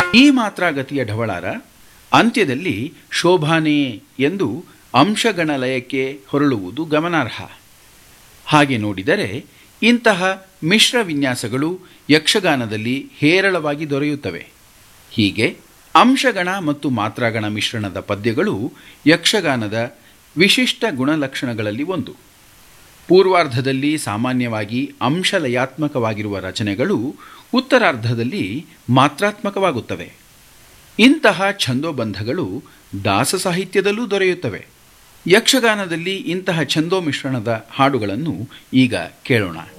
ಈ ಮಾತ್ರಾಗತಿಯ ಢವಳಾರ ಅಂತ್ಯದಲ್ಲಿ ಶೋಭಾನೆ ಎಂದು ಅಂಶಗಣ ಲಯಕ್ಕೆ ಹೊರಳುವುದು ಗಮನಾರ್ಹ ಹಾಗೆ ನೋಡಿದರೆ ಇಂತಹ ಮಿಶ್ರ ವಿನ್ಯಾಸಗಳು ಯಕ್ಷಗಾನದಲ್ಲಿ ಹೇರಳವಾಗಿ ದೊರೆಯುತ್ತವೆ ಹೀಗೆ ಅಂಶಗಣ ಮತ್ತು ಮಾತ್ರಾಗಣ ಮಿಶ್ರಣದ ಪದ್ಯಗಳು ಯಕ್ಷಗಾನದ ವಿಶಿಷ್ಟ ಗುಣಲಕ್ಷಣಗಳಲ್ಲಿ ಒಂದು ಪೂರ್ವಾರ್ಧದಲ್ಲಿ ಸಾಮಾನ್ಯವಾಗಿ ಅಂಶಲಯಾತ್ಮಕವಾಗಿರುವ ರಚನೆಗಳು ಉತ್ತರಾರ್ಧದಲ್ಲಿ ಮಾತ್ರಾತ್ಮಕವಾಗುತ್ತವೆ ಇಂತಹ ಛಂದೋಬಂಧಗಳು ದಾಸ ಸಾಹಿತ್ಯದಲ್ಲೂ ದೊರೆಯುತ್ತವೆ ಯಕ್ಷಗಾನದಲ್ಲಿ ಇಂತಹ ಛಂದೋ ಮಿಶ್ರಣದ ಹಾಡುಗಳನ್ನು ಈಗ ಕೇಳೋಣ